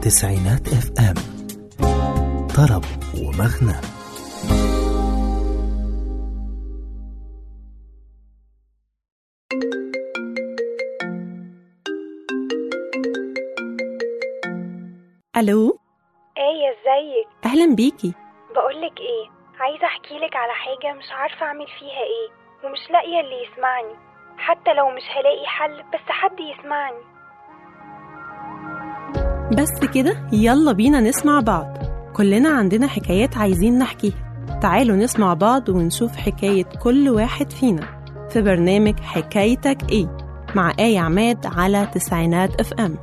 تسعينات اف ام طرب ومغنى الو ايه ازيك اهلا بيكي بقولك ايه عايزه احكيلك على حاجه مش عارفه اعمل فيها ايه ومش لاقيه اللي يسمعني حتى لو مش هلاقي حل بس حد يسمعني بس كده يلا بينا نسمع بعض كلنا عندنا حكايات عايزين نحكيها تعالوا نسمع بعض ونشوف حكاية كل واحد فينا في برنامج حكايتك ايه مع آية عماد على تسعينات اف ام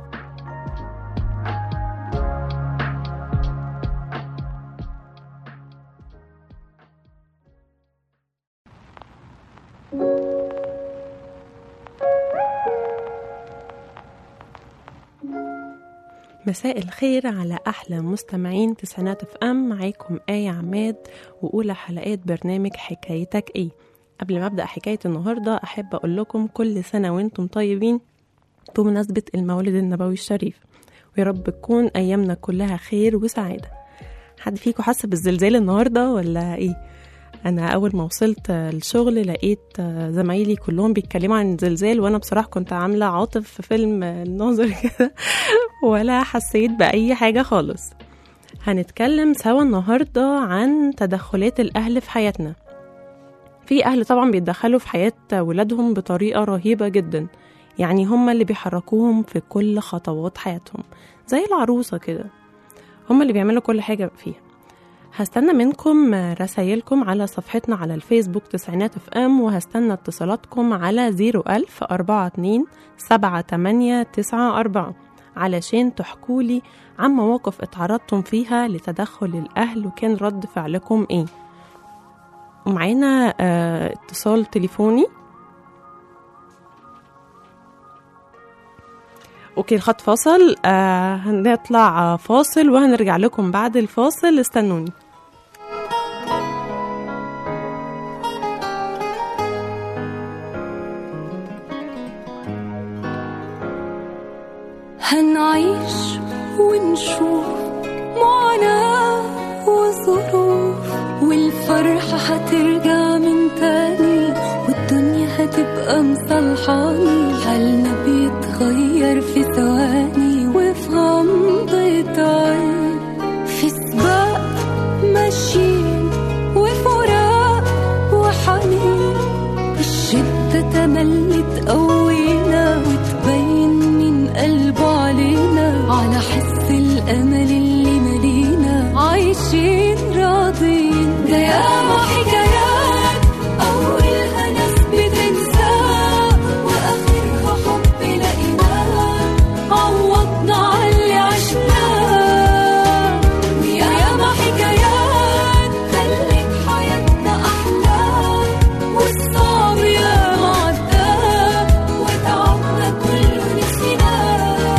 مساء الخير على أحلى مستمعين تسعينات اف ام معاكم آية عماد وأولى حلقات برنامج حكايتك ايه قبل ما أبدأ حكاية النهاردة أحب أقول لكم كل سنة وانتم طيبين بمناسبة المولد النبوي الشريف ويا رب تكون أيامنا كلها خير وسعادة حد فيكم حس بالزلزال النهاردة ولا ايه؟ أنا أول ما وصلت الشغل لقيت زمايلي كلهم بيتكلموا عن الزلزال وأنا بصراحة كنت عاملة عاطف في فيلم الناظر كده ولا حسيت بأي حاجة خالص هنتكلم سوا النهاردة عن تدخلات الأهل في حياتنا في أهل طبعا بيتدخلوا في حياة ولادهم بطريقة رهيبة جدا يعني هما اللي بيحركوهم في كل خطوات حياتهم زي العروسة كده هما اللي بيعملوا كل حاجة فيها هستنى منكم رسايلكم على صفحتنا على الفيسبوك تسعينات اف ام وهستنى اتصالاتكم على 01000 42 7894 علشان تحكولي عن مواقف اتعرضتم فيها لتدخل الأهل وكان رد فعلكم ايه ومعانا اه اتصال تليفوني اوكي الخط فاصل آه هنطلع فاصل وهنرجع لكم بعد الفاصل استنوني هنعيش ونشوف معاناة وظروف والفرحة هترجع من تاني والدنيا هتبقى مصلحاني حالنا بيتغير في ثواني وفي غمضة عين في سباق ماشيين وفراق وحنين الشدة تملي تقوينا وتبين من قلبه علينا على حس الأمل اللي ملينا عايشين راضين ده ياما حكايات أولها ناس بتنساه وآخرها حب لقيناه عوضنا على اللي عشناه وياما حكايات خلت حياتنا أحلى والصعب ياما عداه وتعبنا كله نسيناه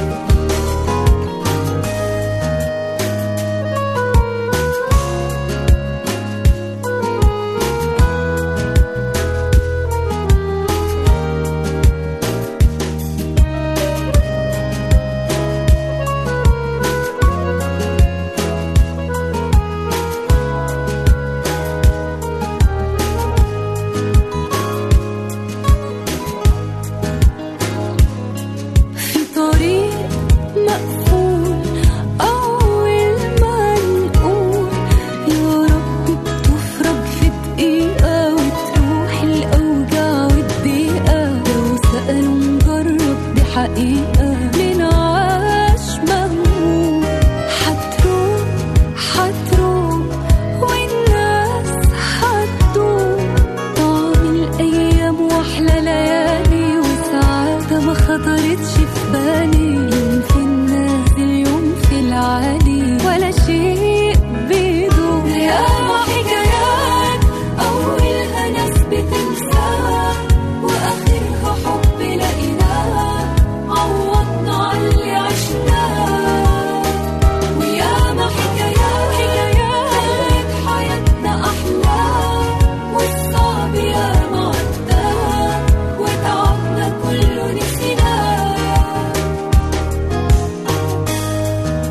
في طريق مقفول أول ما نقول يا رب بتفرج في دقيقة وتروح الأوجاع والضيقة لو سألوا نجرب دي حقيقة من عاش مهموم هتروح هتروح والناس هتدوم طعم الأيام وأحلى ليالي وسعادة ما خطرتش في بالي يوم في النازل يوم في العالي ولا شيء بيدوم ياما حكايات أولها ناس بتنساها وآخرها حب لقيناه عوضنا على اللي عشناه وياما حكايات حكايات خلت حياتنا أحلى والصعب ياما عداه وتعبنا كله نسيناه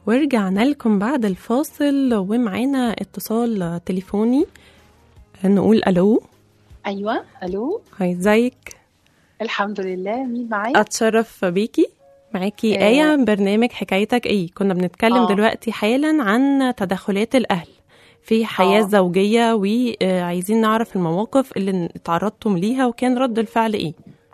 ورجعنا لكم بعد الفاصل ومعانا اتصال تليفوني نقول الو ايوه الو هاي ازيك الحمد لله مين معايا اتشرف بيكي معاكي آه. آية برنامج حكايتك ايه كنا بنتكلم آه. دلوقتي حالا عن تدخلات الأهل في حياة آه. زوجية وعايزين نعرف المواقف اللي اتعرضتم ليها وكان رد الفعل ايه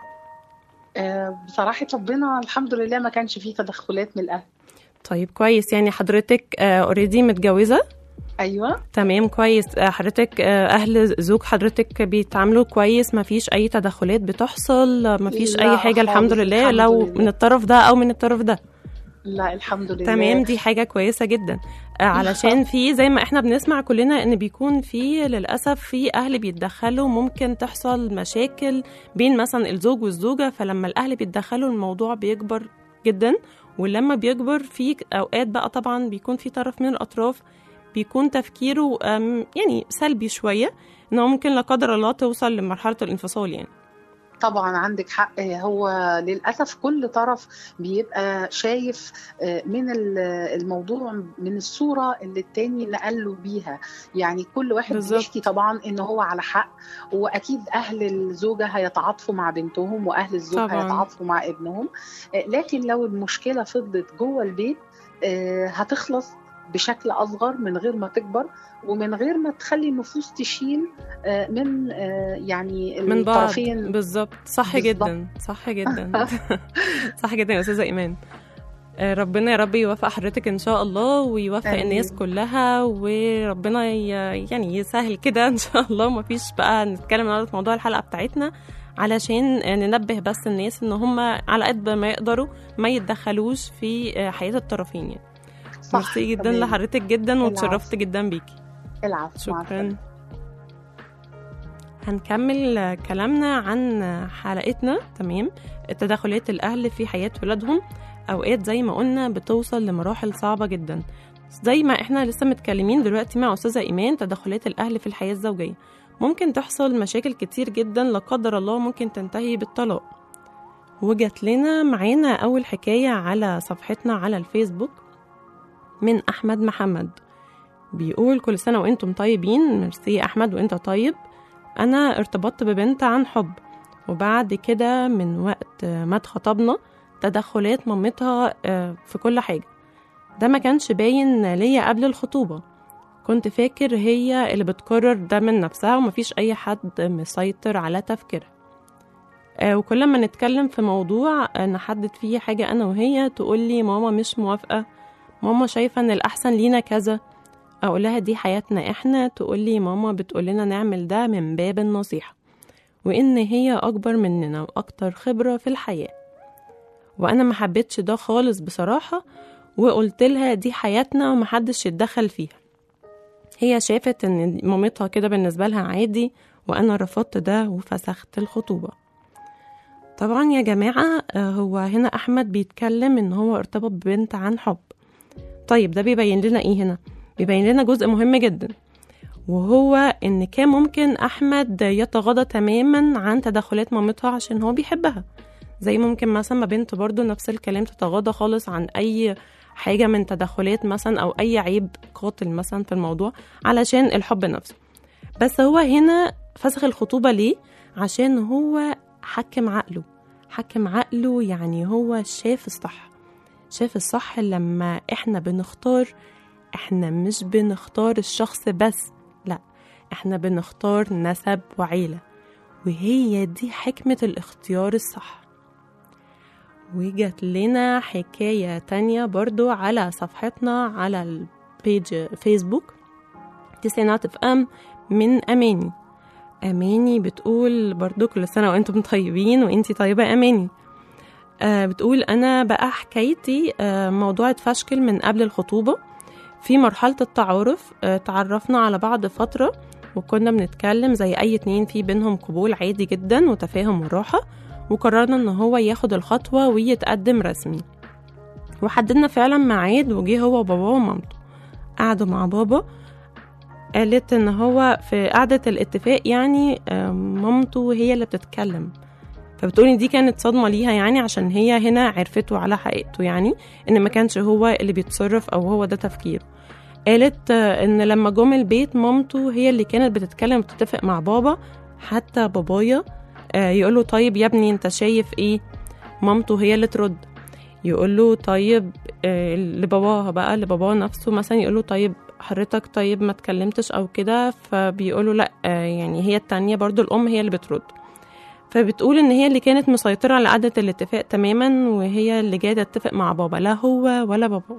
آه بصراحه ربنا الحمد لله ما كانش فيه تدخلات من الاهل طيب كويس يعني حضرتك اوريدي متجوزة ايوه تمام كويس آه، حضرتك آه، اهل زوج حضرتك بيتعاملوا كويس ما فيش اي تدخلات بتحصل ما فيش لا اي حاجه الحمد خالص، لله الحمد لو لله. من الطرف ده او من الطرف ده لا الحمد لله تمام دي حاجه كويسه جدا آه، علشان في زي ما احنا بنسمع كلنا ان بيكون في للاسف في اهل بيتدخلوا ممكن تحصل مشاكل بين مثلا الزوج والزوجه فلما الاهل بيتدخلوا الموضوع بيكبر جدا ولما بيكبر في اوقات بقى طبعا بيكون في طرف من الاطراف بيكون تفكيره أم، يعني سلبي شويه ان هو ممكن لا قدر الله توصل لمرحله الانفصال يعني طبعا عندك حق هو للاسف كل طرف بيبقى شايف آه، من ال- الموضوع من الصوره اللي التاني نقل له بيها يعني كل واحد بالظبط. بيحكي طبعا ان هو على حق واكيد اهل الزوجه هيتعاطفوا مع بنتهم واهل الزوج طبعاً. هيتعاطفوا مع ابنهم آه، لكن لو المشكله فضلت جوه البيت آه، هتخلص بشكل اصغر من غير ما تكبر ومن غير ما تخلي النفوس تشيل آه، من آه، يعني من بعض الطرفين بالظبط صح بالظبط. جدا صح جدا صح جدا يا استاذه ايمان آه، ربنا يا رب يوفق حضرتك ان شاء الله ويوفق آمين. الناس كلها وربنا ي- يعني يسهل كده ان شاء الله ومفيش بقى نتكلم النهارده في موضوع الحلقه بتاعتنا علشان آه، ننبه بس الناس ان هم على قد ما يقدروا ما يتدخلوش في آه، حياه الطرفين يعني صح ميرسي جدا تمام. لحضرتك جدا العفو. واتشرفت جدا بيكي العفو مع السلامة. شكرا هنكمل كلامنا عن حلقتنا تمام تدخلات الأهل في حياة ولادهم أوقات زي ما قلنا بتوصل لمراحل صعبة جدا زي ما احنا لسه متكلمين دلوقتي مع أستاذة إيمان تدخلات الأهل في الحياة الزوجية ممكن تحصل مشاكل كتير جدا لا قدر الله ممكن تنتهي بالطلاق وجت لنا معانا أول حكاية على صفحتنا على الفيسبوك من أحمد محمد بيقول كل سنة وانتم طيبين ميرسي أحمد وانت طيب أنا ارتبطت ببنت عن حب وبعد كده من وقت ما اتخطبنا تدخلات مامتها آه، في كل حاجة ده ما كانش باين ليا قبل الخطوبة كنت فاكر هي اللي بتقرر ده من نفسها ومفيش أي حد مسيطر على تفكيرها آه، وكل ما نتكلم في موضوع آه، نحدد فيه حاجة أنا وهي تقولي ماما مش موافقة ماما شايفة إن الأحسن لينا كذا اقول لها دي حياتنا احنا تقول لي ماما بتقول لنا نعمل ده من باب النصيحه وان هي اكبر مننا واكتر خبره في الحياه وانا ما حبيتش ده خالص بصراحه وقلت لها دي حياتنا ومحدش يتدخل فيها هي شافت ان مامتها كده بالنسبه لها عادي وانا رفضت ده وفسخت الخطوبه طبعا يا جماعه آه، هو هنا احمد بيتكلم ان هو ارتبط ببنت عن حب طيب ده بيبين لنا ايه هنا بيبين لنا جزء مهم جدا وهو ان كان ممكن احمد يتغاضى تماما عن تدخلات مامتها عشان هو بيحبها زي ممكن مثلا ما بنت برضو نفس الكلام تتغاضى خالص عن اي حاجة من تدخلات مثلا او اي عيب قاتل مثلا في الموضوع علشان الحب نفسه بس هو هنا فسخ الخطوبة ليه عشان هو حكم عقله حكم عقله يعني هو شاف الصح شاف الصح لما احنا بنختار احنا مش بنختار الشخص بس لا احنا بنختار نسب وعيلة وهي دي حكمة الاختيار الصح وجت لنا حكاية تانية برضو على صفحتنا على البيج فيسبوك تسعينات اف ام من اماني اماني بتقول برضو كل سنة وانتم طيبين وانتي طيبة اماني آه بتقول انا بقى حكايتي آه موضوع اتفشكل من قبل الخطوبة في مرحلة التعارف آه، تعرفنا على بعض فترة وكنا بنتكلم زي أي اتنين في بينهم قبول عادي جدا وتفاهم وراحة وقررنا إن هو ياخد الخطوة ويتقدم رسمي وحددنا فعلا ميعاد وجه هو وباباه ومامته قعدوا مع بابا قالت إن هو في قعدة الاتفاق يعني آه، مامته هي اللي بتتكلم فبتقول إن دي كانت صدمة ليها يعني عشان هي هنا عرفته على حقيقته يعني إن ما كانش هو اللي بيتصرف أو هو ده تفكيره قالت آه، إن لما جم البيت مامته هي اللي كانت بتتكلم وتتفق مع بابا حتى بابايا آه، يقوله طيب يا ابني انت شايف ايه مامته هي اللي ترد يقول له طيب آه، لباباها بقى لباباه نفسه مثلا يقول له طيب حضرتك طيب ما اتكلمتش او كده فبيقولوا لا آه، يعني هي التانية برضو الام هي اللي بترد فبتقول ان هي اللي كانت مسيطرة على قعدة الاتفاق تماما وهي اللي جاية تتفق مع بابا لا هو ولا بابا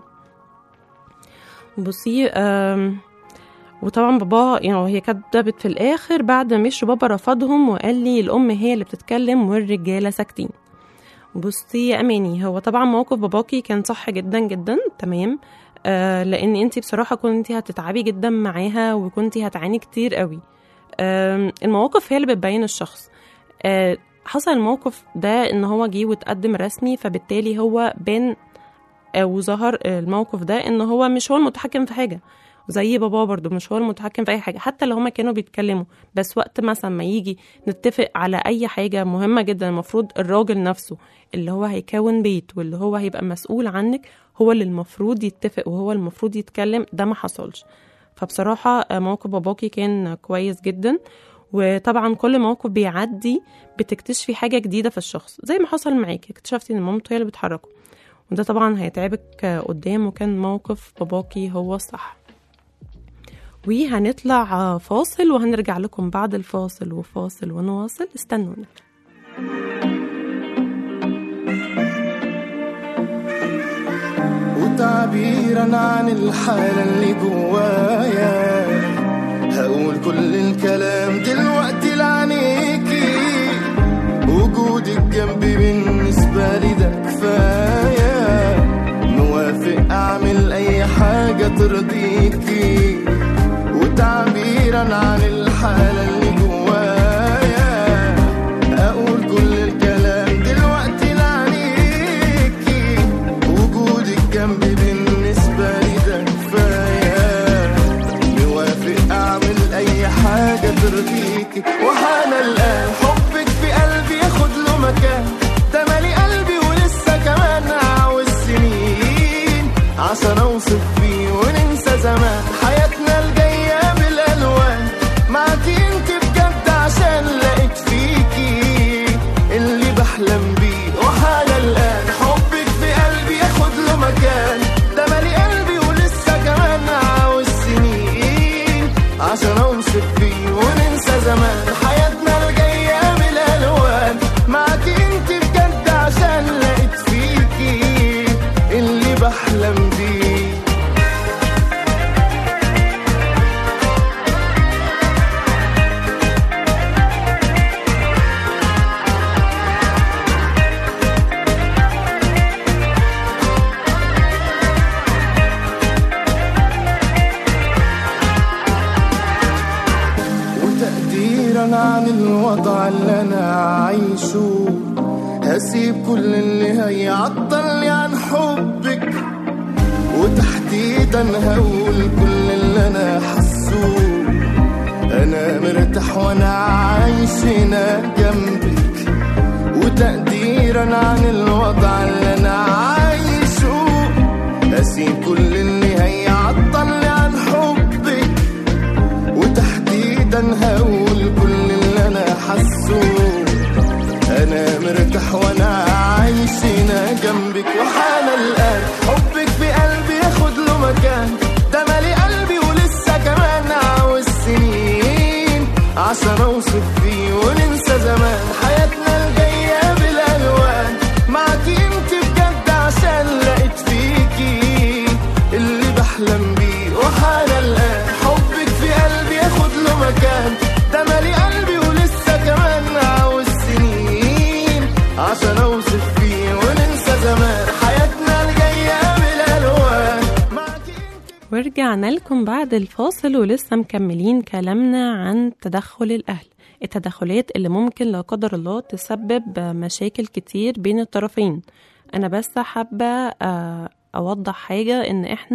بصي آم، وطبعا بابا يعني هي كدبت في الاخر بعد ما مشوا بابا رفضهم وقال لي الام هي اللي بتتكلم والرجاله ساكتين بصي يا اماني هو طبعا موقف باباكي كان صح جدا جدا تمام آه لان انتي بصراحه كنتي هتتعبي جدا معاها وكنتي هتعاني كتير قوي آه المواقف هي اللي بتبين الشخص آه حصل الموقف ده ان هو جه وتقدم رسمي فبالتالي هو بان آه وظهر الموقف ده ان هو مش هو المتحكم في حاجه زي بابا برضو مش هو المتحكم في اي حاجه حتى لو هما كانوا بيتكلموا بس وقت مثلا ما يجي نتفق على اي حاجه مهمه جدا المفروض الراجل نفسه اللي هو هيكون بيت واللي هو هيبقى مسؤول عنك هو اللي المفروض يتفق وهو المفروض يتكلم ده ما حصلش فبصراحه آه، موقف باباكي كان كويس جدا وطبعا كل موقف بيعدي بتكتشفي حاجه جديده في الشخص زي ما حصل معاكي اكتشفتي ان مامته هي اللي بتحركه وده طبعا هيتعبك آه، قدام وكان موقف باباكي هو الصح وهنطلع فاصل وهنرجع لكم بعد الفاصل وفاصل ونواصل استنونا وتعبيرا عن الحالة اللي جوايا هقول كل الكلام دلوقتي لعينيكي وجودك جنبي بالنسبة لي ده كفاية موافق أعمل أي حاجة ترضيكي وتعبيرا عن الحالة اللي جوايا أقول كل الكلام دلوقتي لعينيكي وجودك جنبي بالنسبة لي ده كفاية موافق أعمل أي حاجة ترضيكي وأنا الآن حبك في قلبي ياخد له مكان ده مالي قلبي ولسه كمان عاوز سنين عشان أوصف فيه وننسى زمان حياتنا الجاية بالألوان معاكي انت بجد عشان لقيت فيكي اللي بحلم بيه وحالا الآن حبك في قلبي ياخد له مكان ده مالي قلبي ولسه كمان عاوز سنين عشان أوصف فيه وننسى زمان حياتنا الجاية بالألوان معاكي انت بجد عشان لقيت فيكي اللي بحلم بيه وتقديرا عن الوضع اللي انا عايشه هسيب كل اللي هيعطلني عن حبك وتحديدا هقول كل اللي انا حاسه انا مرتاح وانا عايش هنا جنبك وتقديرا عن الوضع اللي انا عايشه هسيب كل اللي هيعطلني عن حبك وتحديدا هقول كل اللي انا حاسه انا مرتاح وانا عايش هنا جنبك وحانا الان حبك في قلبي ياخد له مكان ده مالي قلبي ولسه كمان عاوز سنين عشان اوصف فيه وننسى زمان حياتنا الجايه بالالوان معاكي انت بجد عشان لقيت فيكي اللي بحلم بيه وحالا الان حبك في قلبي ياخد له مكان ده مالي قلبي ولسه كمان عاوز سنين عشان اوصف فيه وننسى زمان حياتنا الجايه بالالوان معاكي انت ورجعنا لكم بعد الفاصل ولسه مكملين كلامنا عن تدخل الأهل التدخلات اللي ممكن لا قدر الله تسبب مشاكل كتير بين الطرفين أنا بس حابة آه، أوضح حاجة إن إحنا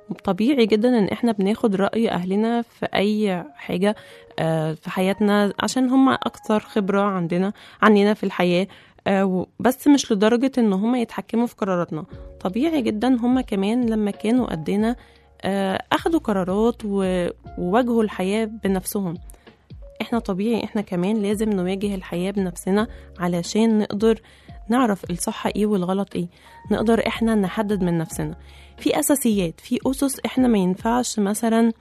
طبيعي جدا ان احنا بناخد رأي اهلنا في اي حاجة آه، في حياتنا عشان هم اكثر خبرة عندنا عننا في الحياة آه، و- بس مش لدرجة ان هم يتحكموا في قراراتنا طبيعي جدا هم كمان لما كانوا قدنا آه، اخدوا قرارات و- وواجهوا الحياة بنفسهم احنا طبيعي احنا كمان لازم نواجه الحياة بنفسنا علشان نقدر نعرف الصح ايه والغلط ايه نقدر احنا نحدد من نفسنا في اساسيات في اسس احنا ما ينفعش مثلا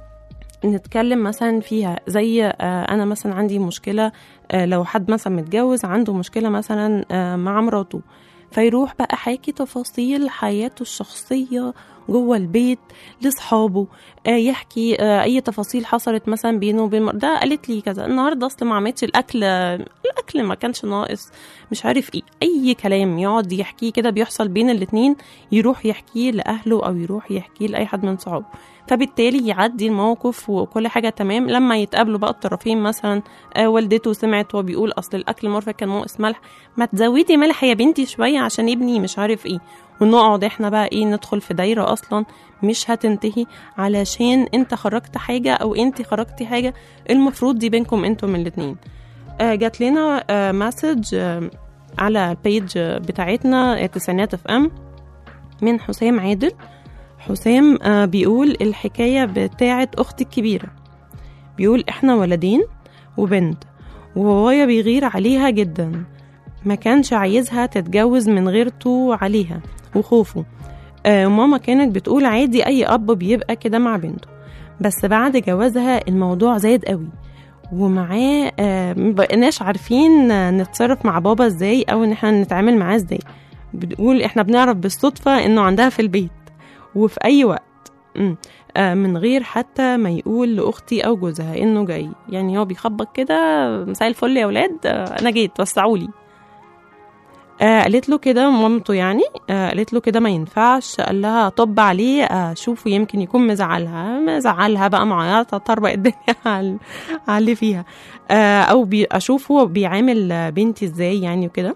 نتكلم مثلا فيها زي آه، انا مثلا عندي مشكله آه، لو حد مثلا متجوز عنده مشكله مثلا آه، مع مراته فيروح بقى حاكي تفاصيل حياته الشخصيه جوه البيت لاصحابه آه، يحكي آه، اي تفاصيل حصلت مثلا بينه وبين مر- ده قالت لي كذا النهارده اصل ما عملتش الاكل الاكل ما كانش ناقص مش عارف ايه اي كلام يقعد يحكيه كده بيحصل بين الاتنين يروح يحكيه لاهله او يروح يحكيه لاي حد من صحابه فبالتالي يعدي الموقف وكل حاجه تمام لما يتقابلوا بقى الطرفين مثلا آه والدته سمعت وهو بيقول اصل الاكل المره كان ناقص ملح ما تزودي ملح يا بنتي شويه عشان ابني مش عارف ايه ونقعد احنا بقى ايه ندخل في دايره اصلا مش هتنتهي علشان انت خرجت حاجه او انت خرجتي حاجه المفروض دي بينكم انتم الاتنين آه جات لنا آه مسج آه على البيج آه، بتاعتنا آه، تسعينات اف ام من حسام عادل حسام آه بيقول الحكاية بتاعت أختي الكبيرة بيقول إحنا ولدين وبنت وبابايا بيغير عليها جدا ما كانش عايزها تتجوز من غيرته عليها وخوفه آه ماما كانت بتقول عادي أي أب بيبقى كده مع بنته بس بعد جوازها الموضوع زاد قوي ومعاه آه مبقناش عارفين آه، نتصرف مع بابا ازاي او ان احنا نتعامل معاه ازاي بتقول احنا بنعرف بالصدفة انه عندها في البيت وفي اي وقت مم. آه من غير حتى ما يقول لاختي او جوزها انه جاي يعني هو بيخبط كده مساء الفل يا ولاد آه انا جيت وسعولي آه قالت له كده مامته يعني آه قالت له كده ما ينفعش قال لها طب عليه آه شوفوا يمكن يكون مزعلها مزعلها بقى معيطة طربق الدنيا على على اللي فيها آه او بي اشوف هو بيعامل آه، بنتي ازاي يعني وكده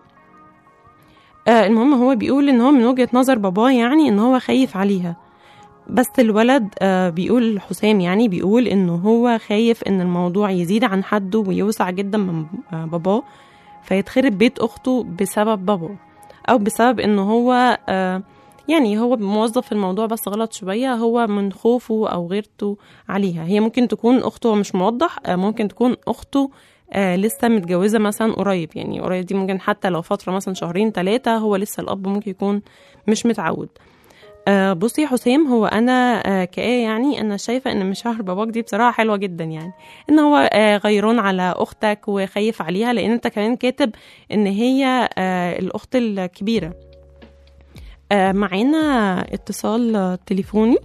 آه المهم هو بيقول ان هو من وجهة نظر باباه يعني ان هو خايف عليها بس الولد آه بيقول حسام يعني بيقول انه هو خايف ان الموضوع يزيد عن حده ويوسع جدا من آه باباه فيتخرب بيت اخته بسبب باباه او بسبب انه هو آه يعني هو موظف الموضوع بس غلط شوية هو من خوفه أو غيرته عليها هي ممكن تكون أخته مش موضح آه، ممكن تكون أخته آه لسه متجوزة مثلا قريب يعني قريب دي ممكن حتى لو فترة مثلا شهرين ثلاثة هو لسه الأب ممكن يكون مش متعود آه بصي يا حسام هو أنا آه كآية يعني أنا شايفة إن مشاعر باباك دي بصراحة حلوة جدا يعني إن هو آه غيران على أختك وخايف عليها لأن أنت كمان كاتب إن هي آه الأخت الكبيرة آه معانا اتصال آه، تليفوني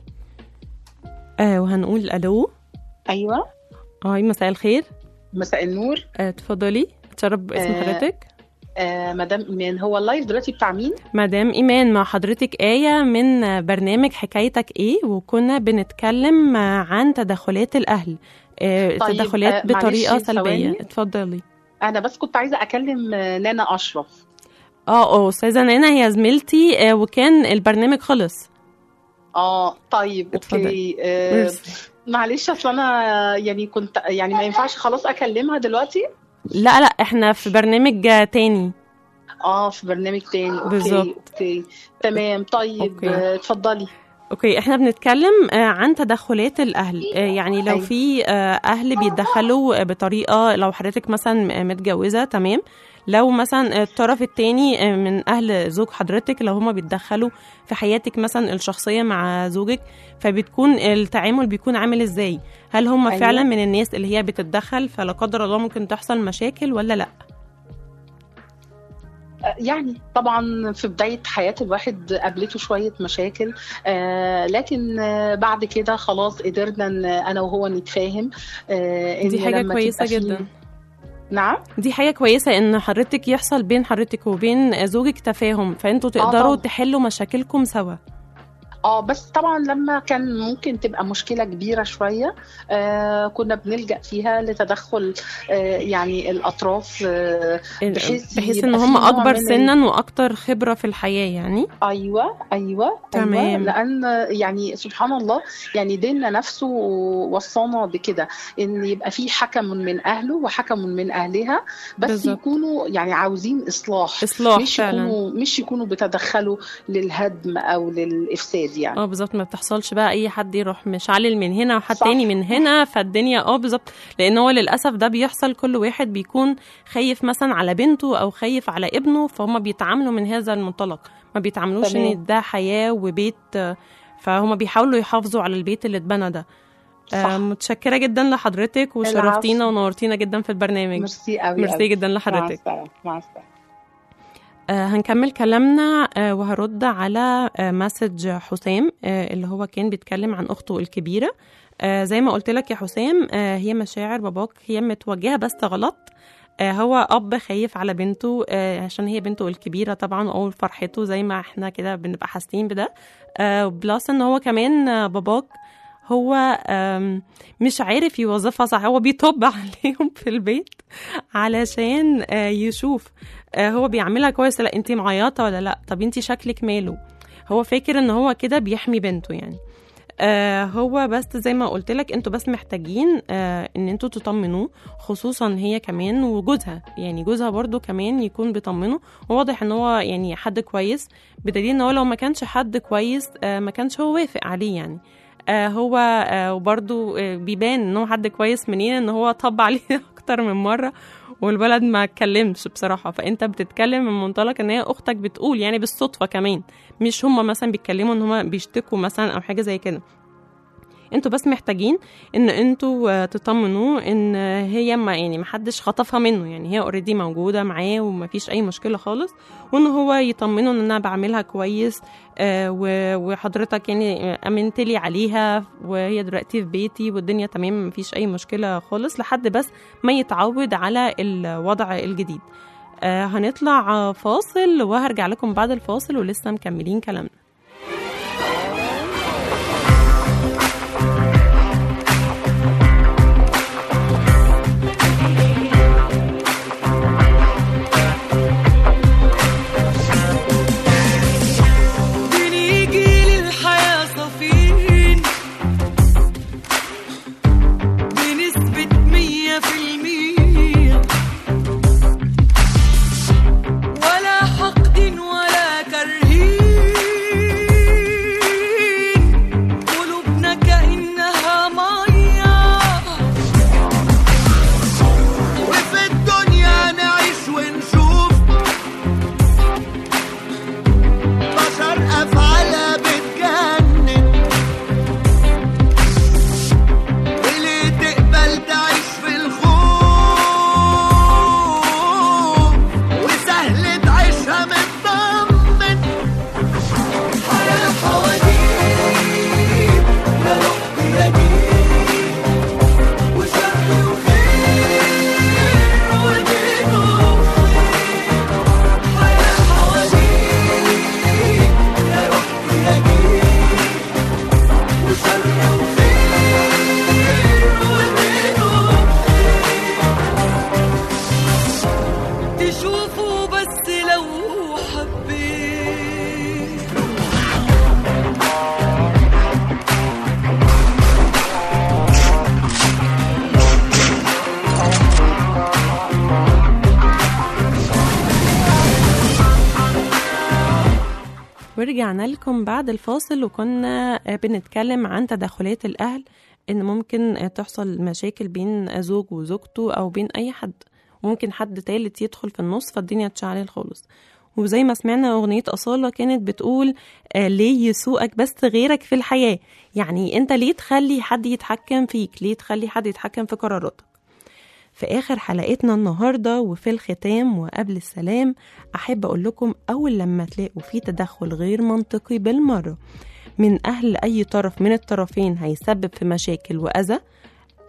آه وهنقول ألو ايوه هاي مساء الخير مساء النور آه تفضلي اتشرف باسم آه، حضرتك آه مدام ايمان هو اللايف دلوقتي بتاع مين مدام إيمان مع حضرتك آية من آه، برنامج حكايتك إيه وكنا بنتكلم آه، عن تدخلات الأهل آه، طيب، تدخلات آه، بطريقة معلش، سلبية ثواني. اتفضلي انا بس كنت عايزه اكلم آه، لانا اشرف اه اه استاذة نانا هي زميلتي آه، وكان البرنامج خلص اه طيب اتفضلي. اوكي آه ميرسي. معلش اصل انا يعني كنت يعني ما ينفعش خلاص اكلمها دلوقتي لا لا احنا في برنامج آه، تاني اه في برنامج تاني اوكي بالظبط. اوكي تمام طيب أوكي. آه، اتفضلي اوكي احنا بنتكلم آه، عن تدخلات الاهل آه، يعني لو أيوة. في آه، اهل بيتدخلوا آه، بطريقه لو حضرتك مثلا آه، متجوزه تمام لو مثلا الطرف التاني آه، من اهل زوج حضرتك لو هما بيتدخلوا في حياتك مثلا الشخصيه مع زوجك فبتكون التعامل بيكون عامل ازاي هل هما أيوة. فعلا من الناس اللي هي بتتدخل فلا قدر الله ممكن تحصل مشاكل ولا لا آه، يعني طبعا في بداية حياة الواحد قابلته شوية مشاكل آه لكن آه بعد كده خلاص قدرنا ان انا وهو نتفاهم آه إن دي حاجه لما كويسه تبقى في- جدا نعم دي حاجة كويسة إن حضرتك يحصل بين حضرتك وبين زوجك تفاهم فأنتوا تقدروا طبعاً. تحلوا مشاكلكم سوا اه بس طبعا لما كان ممكن تبقى مشكله كبيره شويه آه كنا بنلجا فيها لتدخل آه يعني الاطراف آه بحيث بحيث يبقى ان في هم نوع اكبر من ال- سنا واكتر خبره في الحياه يعني ايوه ايوه تمام. أيوة لان يعني سبحان الله يعني ديننا نفسه وصانا بكده ان يبقى في حكم من اهله وحكم من اهلها بس بالظبط. يكونوا يعني عاوزين اصلاح اصلاح مش فعلا يكونوا مش يكونوا بيتدخلوا للهدم او للافساد يعني اه بالظبط ما بتحصلش بقى اي حد يروح مشعلل من هنا وحد صح. تاني من هنا فالدنيا اه بالظبط لان هو للاسف ده بيحصل كل واحد بيكون خايف مثلا على بنته او خايف على ابنه فهم بيتعاملوا من هذا المنطلق ما بيتعاملوش تمام. ان ده حياه وبيت آه، فهم بيحاولوا يحافظوا على البيت اللي اتبنى ده آه، صح. متشكره جدا لحضرتك وشرفتينا العفو. ونورتينا جدا في البرنامج ميرسي قوي ميرسي جدا مع لحضرتك السلامه مع السلامه آه هنكمل كلامنا آه وهرد على آه مسج حسام آه اللي هو كان بيتكلم عن اخته الكبيره آه زي ما قلت لك يا حسام آه هي مشاعر باباك هي متوجهه بس غلط آه هو اب خايف على بنته آه عشان هي بنته الكبيره طبعا او فرحته زي ما احنا كده بنبقى حاسين بده آه بلس ان هو كمان آه باباك هو آم، مش عارف يوظفها صح هو بيطب عليهم في البيت علشان آه، يشوف آه، هو بيعملها كويس لا انت معيطه ولا لا طب انت شكلك ماله هو فاكر ان هو كده بيحمي بنته يعني آه هو بس زي ما قلت لك انتوا بس محتاجين آه ان انتوا تطمنوه خصوصا هي كمان وجوزها يعني جوزها برضو كمان يكون بيطمنه وواضح ان هو يعني حد كويس بدليل ان هو لو ما كانش حد كويس آه ما كانش هو وافق عليه يعني آه هو آه وبرضو آه بيبان ان هو حد كويس منين ان هو طب عليه اكتر من مره والولد ما اتكلمش بصراحه فانت بتتكلم من منطلق ان هي اختك بتقول يعني بالصدفه كمان مش هما مثلا بيتكلموا ان هما بيشتكوا مثلا او حاجه زي كده انتوا بس محتاجين ان انتوا آه، تطمنوه ان آه، هي ما يعني ما حدش خطفها منه يعني هي اوريدي موجوده معاه وما فيش اي مشكله خالص وان هو يطمنه ان انا بعملها كويس آه، و- وحضرتك يعني امنت لي عليها وهي دلوقتي في بيتي والدنيا تمام ما فيش اي مشكله خالص لحد بس ما يتعود على الوضع الجديد آه، هنطلع آه، فاصل وهرجع لكم بعد الفاصل ولسه مكملين كلامنا بنيجي للحياة صافين بنسبة مية في المية ولا حقد ولا كرهين قلوبنا كأنها مية وفي الدنيا نعيش ونشوف بشر أفعالها بتجنن وليه تقبل تعيش في الخوف وسهل تعيشها مطمن حياة حواديت يا رب يا جيل وشر وخير ودين وخير حياة حواديت يا رب يا جيل وشر وخير ودين وخير تشوفوا بس لو حبيت ورجعنا لكم بعد الفاصل وكنا آه، بنتكلم عن تدخلات الأهل إن ممكن آه، تحصل مشاكل بين زوج وزوجته أو بين أي حد ممكن حد تالت يدخل في النص فالدنيا تشعلل خالص وزي ما سمعنا أغنية أصالة كانت بتقول آه، ليه يسوقك بس غيرك في الحياة يعني أنت ليه تخلي حد يتحكم فيك ليه تخلي حد يتحكم في قراراتك في آخر حلقتنا النهاردة وفي الختام وقبل السلام أحب أقول لكم أول لما تلاقوا في تدخل غير منطقي بالمرة من أهل أي طرف من الطرفين هيسبب في مشاكل وأذى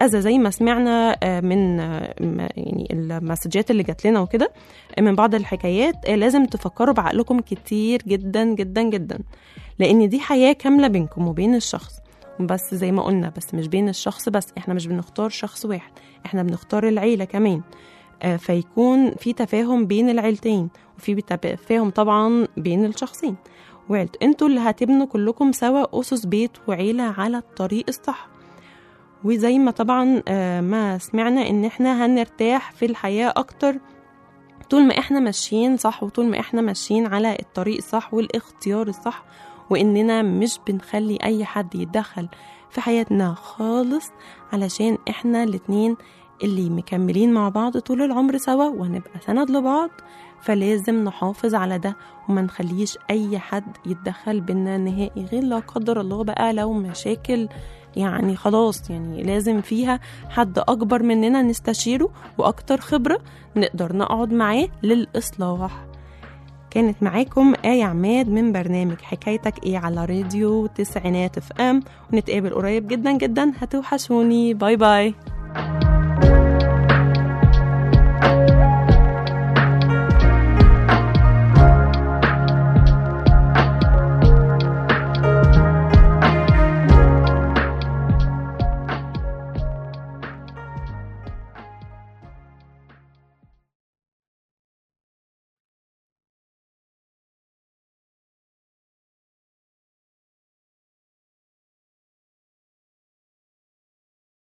اذى زي ما سمعنا آه، من آه، م- يعني المسجات اللي جات لنا وكده آه، من بعض الحكايات آه، لازم تفكروا بعقلكم كتير جدا جدا جدا لان دي حياه كامله بينكم وبين الشخص بس زي ما قلنا بس مش بين الشخص بس احنا مش بنختار شخص واحد احنا بنختار العيله كمان آه، فيكون في تفاهم بين العيلتين وفي تفاهم طبعا بين الشخصين وعيلت انتوا اللي هتبنوا كلكم سوا اسس بيت وعيله على الطريق الصح وزي ما طبعا آه، ما سمعنا ان احنا هنرتاح في الحياه اكتر طول ما احنا ماشيين صح وطول ما احنا ماشيين على الطريق الصح والاختيار الصح واننا مش بنخلي اي حد يتدخل في حياتنا خالص علشان احنا الاتنين اللي مكملين مع بعض طول العمر سوا وهنبقى سند لبعض فلازم نحافظ على ده وما نخليش اي حد يتدخل بينا نهائي غير لا قدر الله بقى لو مشاكل يعني خلاص يعني لازم فيها حد اكبر مننا نستشيره واكتر خبره نقدر نقعد معاه للاصلاح كانت معاكم آية عماد من برنامج حكايتك ايه على راديو تسعينات اف ام ونتقابل قريب جدا جدا هتوحشوني باي باي